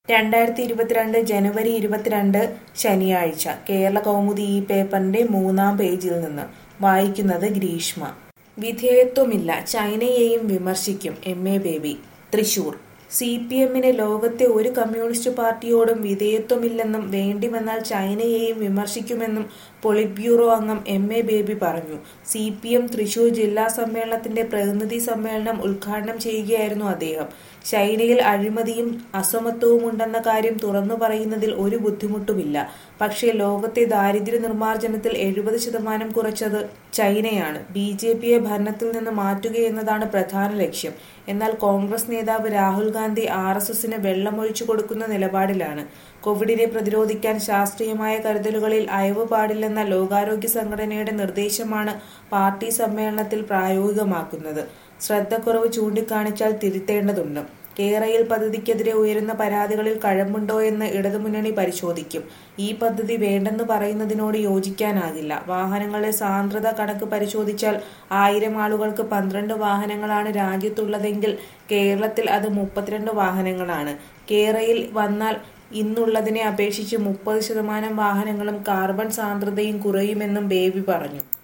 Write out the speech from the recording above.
രണ്ടായിരത്തി ഇരുപത്തിരണ്ട് ജനുവരി ഇരുപത്തിരണ്ട് ശനിയാഴ്ച കേരള കൗമുദി ഈ പേപ്പറിന്റെ മൂന്നാം പേജിൽ നിന്ന് വായിക്കുന്നത് ഗ്രീഷ്മ വിധേയത്വമില്ല ചൈനയെയും വിമർശിക്കും M A Baby Thrissur C P എമ്മിന് ലോകത്തെ ഒരു കമ്മ്യൂണിസ്റ്റ് പാർട്ടിയോടും വിധേയത്വമില്ലെന്നും വേണ്ടി വന്നാൽ ചൈനയെയും വിമർശിക്കുമെന്നും പൊളിറ്റ് ബ്യൂറോ അംഗം എം എ ബേബി പറഞ്ഞു സി പി എം തൃശൂർ ജില്ലാ സമ്മേളനത്തിന്റെ പ്രതിനിധി സമ്മേളനം ഉദ്ഘാടനം ചെയ്യുകയായിരുന്നു അദ്ദേഹം ചൈനയിൽ അഴിമതിയും അസമത്വവും ഉണ്ടെന്ന കാര്യം തുറന്നു പറയുന്നതിൽ ഒരു ബുദ്ധിമുട്ടുമില്ല പക്ഷേ ലോകത്തെ ദാരിദ്ര്യ നിർമ്മാർജ്ജനത്തിൽ എഴുപത് ശതമാനം കുറച്ചത് ചൈനയാണ് ബി ജെ പിയെ ഭരണത്തിൽ നിന്ന് മാറ്റുകയെന്നതാണ് പ്രധാന ലക്ഷ്യം എന്നാൽ കോൺഗ്രസ് നേതാവ് രാഹുൽ ഗാന്ധി ആർ എസ് എസിന് വെള്ളമൊഴിച്ചു കൊടുക്കുന്ന നിലപാടിലാണ് കോവിഡിനെ പ്രതിരോധിക്കാൻ ശാസ്ത്രീയമായ കരുതലുകളിൽ അയവ് പാടില്ലെന്ന ലോകാരോഗ്യ സംഘടനയുടെ നിർദ്ദേശമാണ് പാർട്ടി സമ്മേളനത്തിൽ പ്രായോഗികമാക്കുന്നത് ശ്രദ്ധക്കുറവ് ചൂണ്ടിക്കാണിച്ചാൽ തിരുത്തേണ്ടതുണ്ട് കേരയിൽ പദ്ധതിക്കെതിരെ ഉയരുന്ന പരാതികളിൽ കഴമ്പുണ്ടോ എന്ന് ഇടതുമുന്നണി പരിശോധിക്കും ഈ പദ്ധതി വേണ്ടെന്ന് പറയുന്നതിനോട് യോജിക്കാനാകില്ല വാഹനങ്ങളുടെ സാന്ദ്രത കണക്ക് പരിശോധിച്ചാൽ ആയിരം ആളുകൾക്ക് പന്ത്രണ്ട് വാഹനങ്ങളാണ് രാജ്യത്തുള്ളതെങ്കിൽ കേരളത്തിൽ അത് മുപ്പത്തിരണ്ട് വാഹനങ്ങളാണ് കേരയിൽ വന്നാൽ ഇന്നുള്ളതിനെ അപേക്ഷിച്ച് മുപ്പത് ശതമാനം വാഹനങ്ങളും കാർബൺ സാന്ദ്രതയും കുറയുമെന്നും ബേബി പറഞ്ഞു